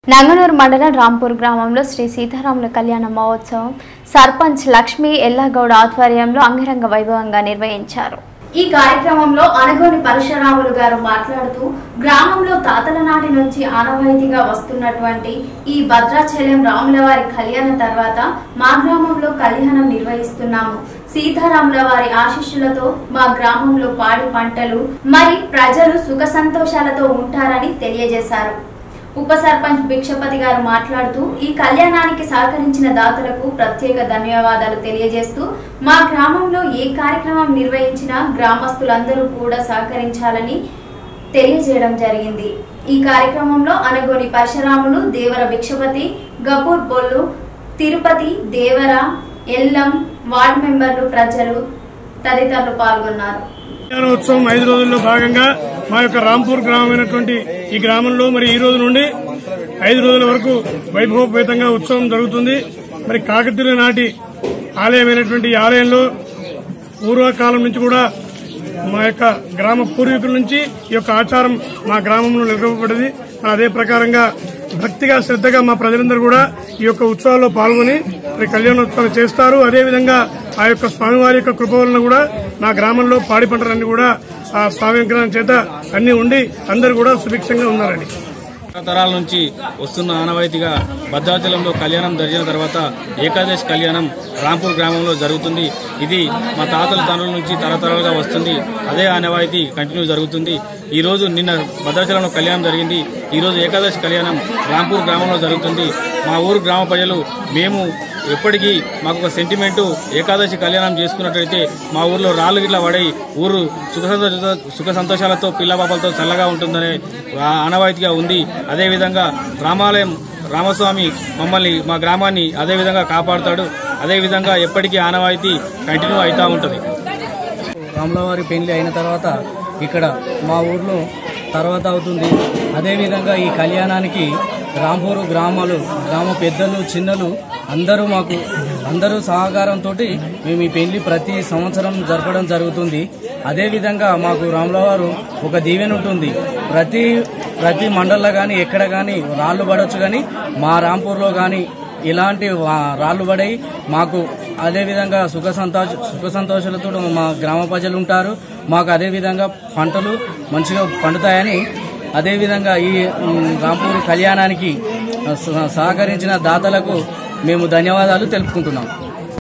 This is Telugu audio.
నంగనూరు మండలం రాంపూర్ గ్రామంలో శ్రీ సీతారాముల కళ్యాణ మహోత్సవం సర్పంచ్ లక్ష్మీ ఎల్లాగౌడ ఆధ్వర్యంలో అంగరంగ వైభవంగా నిర్వహించారు ఈ కార్యక్రమంలో అనగోని పరశురాములు గారు మాట్లాడుతూ గ్రామంలో తాతల నాటి నుంచి ఆనవాయితీగా వస్తున్నటువంటి ఈ భద్రాచలం రాముల వారి కళ్యాణ తర్వాత మా గ్రామంలో కళ్యాణం నిర్వహిస్తున్నాము సీతారాముల వారి ఆశీస్సులతో మా గ్రామంలో పాడి పంటలు మరి ప్రజలు సుఖ సంతోషాలతో ఉంటారని తెలియజేశారు ఉప సర్పంచ్ భిక్షపతి గారు మాట్లాడుతూ ఈ కళ్యాణానికి సహకరించిన దాతలకు ప్రత్యేక ధన్యవాదాలు తెలియజేస్తూ మా గ్రామంలో ఏ కార్యక్రమం నిర్వహించినా గ్రామస్తులందరూ కూడా సహకరించాలని తెలియజేయడం జరిగింది ఈ కార్యక్రమంలో అనగోని పరశురాములు దేవర భిక్షపతి గపూర్ బొల్లు తిరుపతి దేవర ఎల్లం వార్డు మెంబర్లు ప్రజలు తదితరులు పాల్గొన్నారు కళ్యాణోత్సవం ఐదు రోజుల్లో భాగంగా మా యొక్క రాంపూర్ గ్రామమైనటువంటి ఈ గ్రామంలో మరి ఈ రోజు నుండి ఐదు రోజుల వరకు వైభవపేతంగా ఉత్సవం జరుగుతుంది మరి కాకతీయుల నాటి ఆలయమైనటువంటి ఈ ఆలయంలో పూర్వకాలం నుంచి కూడా మా యొక్క గ్రామ పూర్వీకుల నుంచి ఈ యొక్క ఆచారం మా గ్రామంలో నెలకొల్పబడింది మరి అదే ప్రకారంగా భక్తిగా శ్రద్ధగా మా ప్రజలందరూ కూడా ఈ యొక్క ఉత్సవాల్లో పాల్గొని మరి కళ్యాణోత్సవం చేస్తారు అదేవిధంగా ఆ యొక్క స్వామివారి యొక్క కృప వలన కూడా మా గ్రామంలో పాడి పంటలన్నీ కూడా ఆ స్వామి విగ్రహం చేత అన్ని ఉండి అందరూ కూడా సుభిక్షంగా ఉన్నారండి తరాల నుంచి వస్తున్న ఆనవాయితీగా భద్రాచలంలో కళ్యాణం జరిగిన తర్వాత ఏకాదశి కళ్యాణం రాంపూర్ గ్రామంలో జరుగుతుంది ఇది మా తాతల తండ్రుల నుంచి తరతరాలుగా వస్తుంది అదే ఆనవాయితీ కంటిన్యూ జరుగుతుంది ఈ రోజు నిన్న భద్రాచలంలో కళ్యాణం జరిగింది ఈ రోజు ఏకాదశి కళ్యాణం రాంపూర్ గ్రామంలో జరుగుతుంది మా ఊరు గ్రామ ప్రజలు మేము ఎప్పటికీ మాకు ఒక సెంటిమెంటు ఏకాదశి కళ్యాణం చేసుకున్నట్లయితే మా ఊర్లో రాళ్ళు గిట్ల పడి ఊరు సుఖ సంతోష సుఖ సంతోషాలతో పిల్లపాపలతో చల్లగా ఉంటుందనే ఆ ఆనవాయితీగా ఉంది అదేవిధంగా రామాలయం రామస్వామి మమ్మల్ని మా గ్రామాన్ని అదేవిధంగా కాపాడుతాడు అదేవిధంగా ఎప్పటికీ ఆనవాయితీ కంటిన్యూ అవుతూ ఉంటుంది రాములవారి పెళ్లి అయిన తర్వాత ఇక్కడ మా ఊర్లో తర్వాత అవుతుంది అదేవిధంగా ఈ కళ్యాణానికి రాంపూరు గ్రామాలు గ్రామ పెద్దలు చిన్నలు అందరూ మాకు అందరూ సహకారంతో మేము ఈ పెళ్లి ప్రతి సంవత్సరం జరపడం జరుగుతుంది అదేవిధంగా మాకు రాములవారు ఒక దీవెన ఉంటుంది ప్రతి ప్రతి మండల్లో కానీ ఎక్కడ కానీ రాళ్ళు పడవచ్చు కానీ మా రాంపూర్లో కానీ ఇలాంటి వా- రాళ్ళు పడి మాకు అదేవిధంగా సుఖ సంతోష సుఖ సంతోషాలతో మా గ్రామ ప్రజలు ఉంటారు మాకు అదేవిధంగా పంటలు మంచిగా పండుతాయని అదేవిధంగా ఈ మ్, రాంపూర్ కళ్యాణానికి సహ- సహకరించిన దాతలకు మేము ధన్యవాదాలు తెలుపుకుంటున్నాం